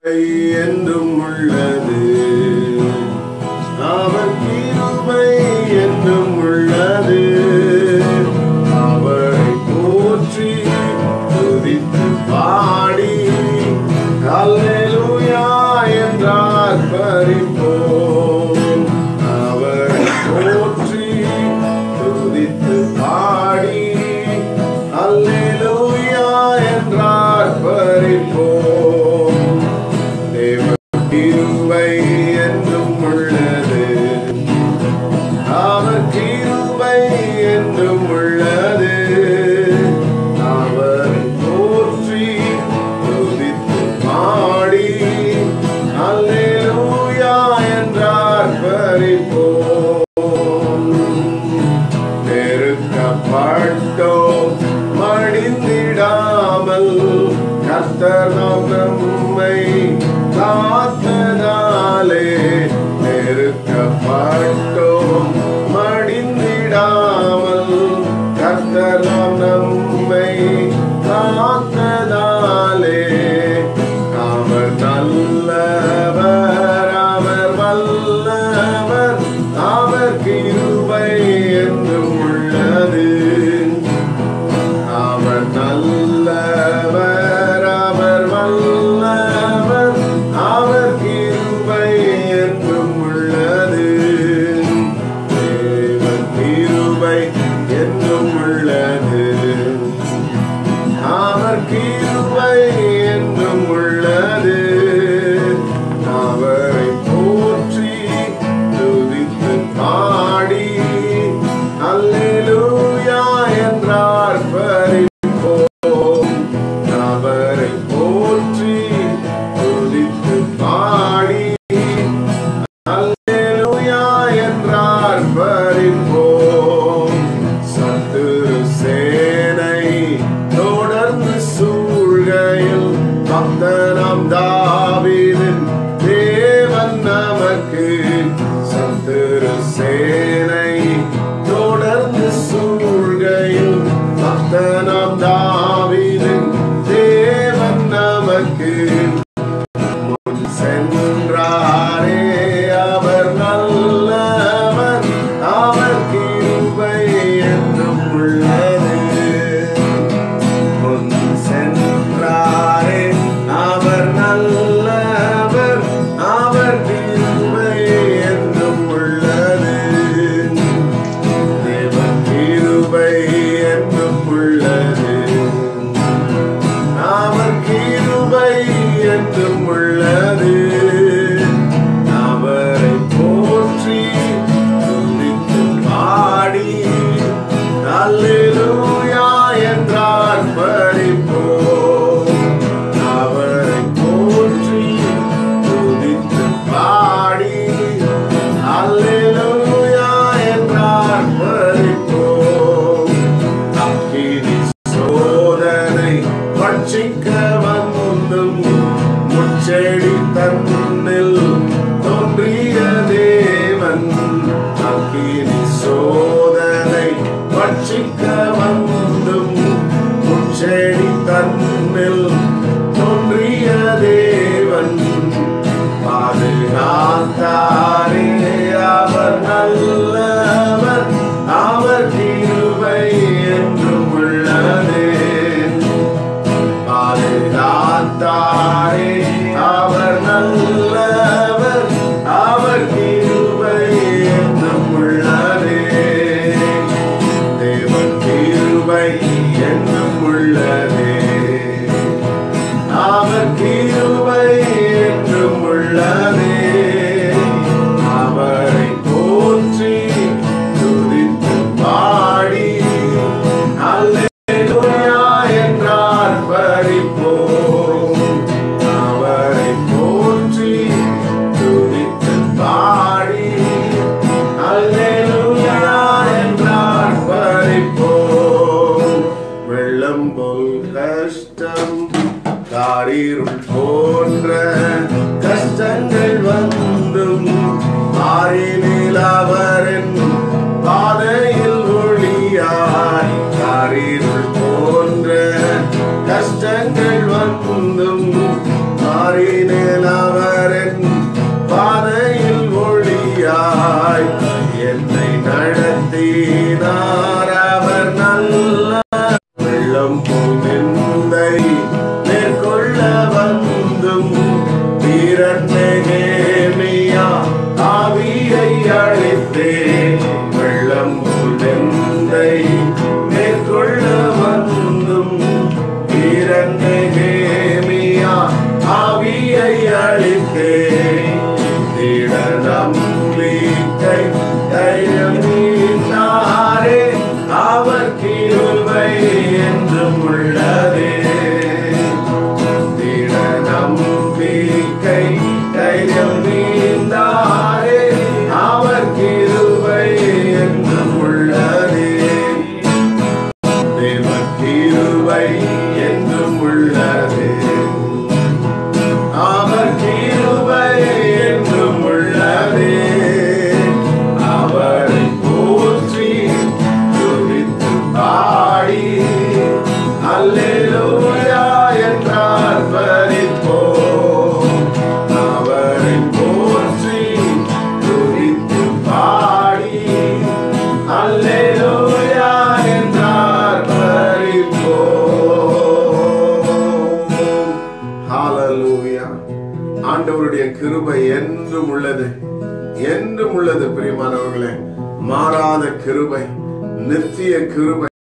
என்றும் உள்ளது அவர் கிருபை என்றும் உள்ளது அவரை போற்றி துதித்து பாடி அல்லேலூயா என்றார் பறிப்போம் அவரை போற்றி துதித்து பாடி அல்லேலூயா என்றார் பறிப்போம் தேவ கிருபை என்றும் உள்ளது அவர் கிருபை என்றும் உள்ளது அவரை போற்றி துதித்து பாடி அல்லேலூயா என்றார் பறிப்போம் நெருக்கப்பட்டோம் மடிந்திடாமல் கர்த்தர் நாம் நம்மை காத்ததாலே நெருக்கப்பட்டோம் மடிந்திடாமல் கர்த்தர் நாம் நம்மை காத்ததாலே அவர் நல்லவர் அவர் வல்லவர் அவர் கிருபை என்றும் உள்ளது அவர் நல்லவர் அவர் வல்லவர் அவர் கிருபை என்றும் உள்ளது தேவ கிருபை என்றும் உள்ளது அவர் கிருபை என்றும் உள்ளது அவரை போற்றி துதித்து பாடி அல்லேலூயா என்றார் பறிப்போம் அவரை போற்றி துதித்து பாடி அல்லேலூயா என்றார் பறிப்போம் சத்துரு சேனை தொடர்ந்து சூழ்கையில் பக்தனாம் தாவீதின் தேவன் நமக்கு சத்துரு சேனை தொடர்ந்து சூழ்கையில் பக்தனாம் தாவீதின் தேவன் நமக்கு முன் சென்றாரே அவர் நல்லவர் அவர் கிருபை என்றும் உள்ளது முன் சென்றாரே அவர் நல்லவர் அவர் கிருபை என்றும் உள்ளது தேவ கிருபை என்றும் உள்ளது அவர் கிருபை என்றும் உள்ளது அவரை போற்றி துதித்து பாடி அல்லேலூயா என்றார் படிப்போம் அவரை போற்றி துதித்து பாடி அல்லேலூயா என்றார் படிப்போம் அக்கினி சோதனை பட்சிக்க வந்தும் முச்செடி தன்னில் தோன்றிய தேவன் அக்கினி சோதனை பட்சிக்க வந்தும் முச்செடி தன்னில் தோன்றிய தேவன் பாதுகாத்தாரே அவர் நல்லவர் அவர் கிருபை என்றும் உள்ளதே பாதுகாத்தாரே அவர் நல்லவர் அவர் கிருபை என்றும் உள்ளதே தேவன் கிருபை என்றும் உள்ளதே அவர் கிருபை என்றும் உள்ளதே அவரை போற்றி துதித்து பாடி அல்லேலூயா என்றார் பறிப்போம் அவரை போற்றி மேல் அவரின் பாதையில் ஒளியாய் என்னை நடத்தினார் அவர் நல்ல வெள்ளம் போதை மேற்கொள்ள வந்தும் வீரன்மேமியா ஆவியை அழித்தே வெள்ளம் போதை மேற்கொள்ள வந்தும் வீரன்மேமியா ஆவியை அழித்தே திட நம்பிக்கை தைரியம் நீனாரே அவர் கிருபை என்றும் உள்ளதே திட நம்பிக்கை தைரியம் நீந்தாரே அவர் கிருபை என்றும் உள்ளதே தேவ கிருபை என்றும் உள்ளதே அவர் கிருபை என்றும் உள்ளதே அவரை போற்றி துதித்து பாடி அல்லேலூயா என்றார் பறிப்போம் அவரை போற்றி துதித்து பாடி அல்லேலூயா என்றார் பறிப்போம் ஹalleluya ஆண்டவருடைய கிருபை என்றும் உள்ளது என்றும் உள்ளது பிரியமானவர்களே மாறாத கிருபை நித்திய கிருபை